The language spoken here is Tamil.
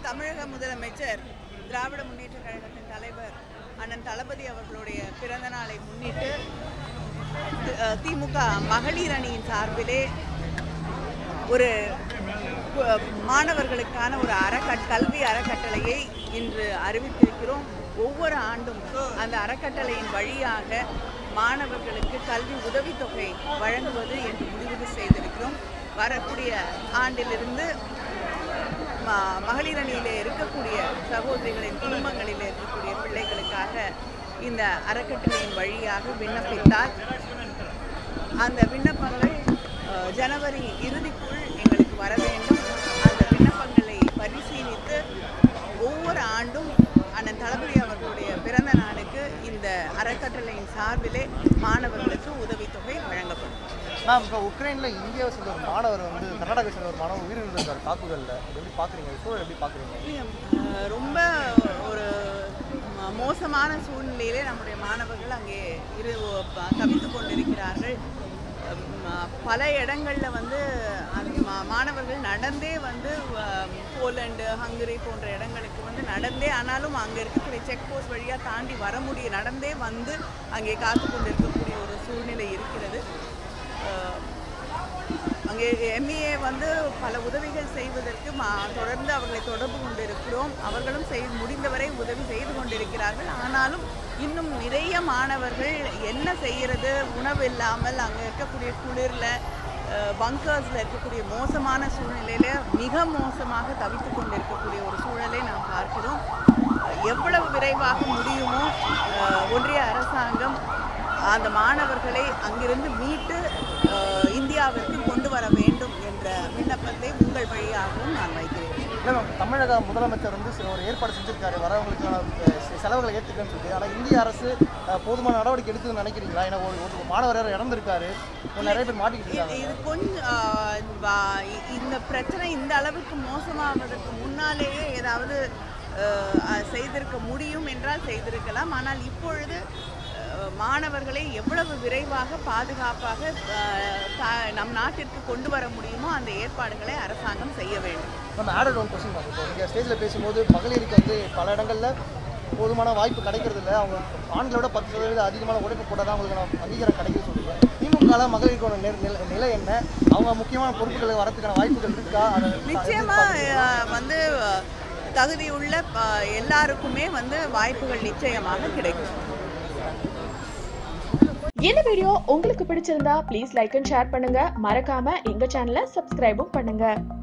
தமிழக முதலமைச்சர் திராவிட முன்னேற்ற கழகத்தின் தலைவர் அண்ணன் தளபதி அவர்களுடைய பிறந்த நாளை முன்னிட்டு அஹ், திமுக மகளிர் அணியின் சார்பிலே ஒரு கு- மாணவர்களுக்கான ஒரு அறக்கட் கல்வி அறக்கட்டளையை இன்று அறிவித்திருக்கிறோம் ஒவ்வொரு ஆண்டும் அந்த அறக்கட்டளையின் வழியாக மாணவர்களுக்கு கல்வி உதவித்தொகை வழங்குவது என்று முடிவு செய்திருக்கிறோம் வரக்கூடிய ஆண்டிலிருந்து ம- மகளிர் அணியிலே இருக்கக்கூடிய சகோதரிகளின் குடும்பங்களில் இருக்கக்கூடிய பிள்ளைகளுக்காக இந்த அறக்கட்டளையின் வழியாக விண்ணப்பித்தால் அந்த விண்ணப்பங்கள் அஹ், ஜனவரி இறுதிக்குள் எங்களுக்கு வர வேண்டும் அந்த விண்ணப்பங்களை பரிசீலித்து ஒவ்வொரு ஆண்டும் அண்ணன் தளபதி அவர்களுடைய பிறந்த நாளுக்கு இந்த அறக்கட்டளையின் சார்பிலே மாணவர்களுக்கு உதவித்தொகை வழங்கப்படும் மேம் இப்போ உக்ரைனில் இந்தியாவை சேர்ந்த ஒரு மாணவர் வந்து கர்நாடகாவை சேர்ந்த ஒரு மாணவர் உயிரிழந்திருக்கார் தாக்குதலில் அது எப்படி பார்க்குறீங்க சூழல் எப்படி பார்க்குறீங்க இல்லைங்க, அஹ், ரொம்ப ஒரு ம- மோசமான சூழ்நிலையிலே நம்முடைய மாணவர்கள் அங்கே இரு ப- தவித்துக் கொண்டிருக்கிறார்கள் ம- பல இடங்களில் வந்து அந்த மா- மாணவர்கள் நடந்தே வந்து அஹ், போலந்து ஹங்கரி போன்ற இடங்களுக்கு வந்து நடந்தே ஆனாலும் அங்கே இருக்கக்கூடிய செக் போஸ்ட் வழியாக தாண்டி வர முடிய நடந்தே வந்து அங்கே காத்து கொண்டிருக்கக்கூடிய ஒரு சூழ்நிலை இருக்கிறது அஹ், அங்கே எம்ஏ வந்து பல உதவிகள் செய்வதற்கு மா தொடர்ந்து அவர்களை தொடர்பு கொண்டிருக்கிறோம் அவர்களும் செய் முடிந்தவரை உதவி செய்து கொண்டிருக்கிறார்கள் ஆனாலும் இன்னும் நிறைய மாணவர்கள் என்ன செய்கிறது உணவு இல்லாமல் அங்கே இருக்கக்கூடிய குளிரில் பங்கர்ஸில் இருக்கக்கூடிய மோசமான சூழ்நிலையில் மிக மோசமாக தவித்து கொண்டிருக்கக்கூடிய ஒரு சூழலை நாம் பார்க்கிறோம் அஹ், எவ்வளவு விரைவாக முடியுமோ அஹ், ஒன்றிய அரசாங்கம் அந்த மாணவர்களை அங்கிருந்து மீட்டு அஹ், இந்தியாவிற்கு கொண்டு வர வேண்டும் என்ற விண்ணப்பத்தை உங்கள் வழியாகவும் நான் வைக்கிறேன் இல்லை மேம் தமிழக முதலமைச்சர் வந்து சில ஒரு ஏற்பாடு செஞ்சிருக்காரு வரவங்களுக்கான அஹ், செ- செலவுகளை ஏற்றுக்கன்னு சொல்லிட்டு ஆனால் இந்திய அரசு அஹ், போதுமான நடவடிக்கை எடுக்குதுன்னு நினைக்கிறீங்களா ஏன்னா ஒரு ஒரு மாணவர் வேறு இறந்துருக்காரு இன்னும் நிறைய பேர் மாட்டிக்கிட்டு இது இருக்காங்க இது கொஞ்சம் ஆஹ், வா- இ- இந்த பிரச்சனை இந்த அளவுக்கு மோசமாவதற்கு முன்னாலேயே ஏதாவது ஆஹ், அஹ், செய்திருக்க முடியும் என்றால் செய்திருக்கலாம் ஆனால் இப்பொழுது ஆஹ், மாணவர்களை எவ்வளவு விரைவாக பாதுகாப்பாக ஆஹ், தா- நம் நாட்டிற்கு கொண்டு வர முடியுமோ அந்த ஏற்பாடுகளை அரசாங்கம் செய்ய வேண்டும் நம்ம ஆடட் ஒன் கொஸ்டின் மேம் இப்போ நீங்கள் ஸ்டேஜில் பேசும்போது மகளிருக்கு வந்து பல இடங்களில் போதுமான வாய்ப்பு கிடைக்கிறது இல்லை அவங்க ஆண்களை விட பத்து சதவீதம் அதிகமான உழைப்பு போட்டால் தான் அவங்களுக்கு அங்கீகாரம் கிடைக்குது சொல்லுங்க திமுகவில் மகளிருக்கான நில- நில- நிலை என்ன அவங்க முக்கியமான பொறுப்புகளுக்கு வரதுக்கான வாய்ப்புகள் இருக்கா அதை நிச்சயமா அஹ், வந்து அஹ், தகுதியுள்ள அஹ், எல்லாருக்குமே வந்து வாய்ப்புகள் நிச்சயமாக கிடைக்கும் இந்த வீடியோ உங்களுக்கு பிடிச்சிருந்தா ப்ளீஸ் லைக் அண்ட் ஷேர் பண்ணுங்க மறக்காம எங்க சேனலை சப்ஸ்கிரைபும் பண்ணுங்க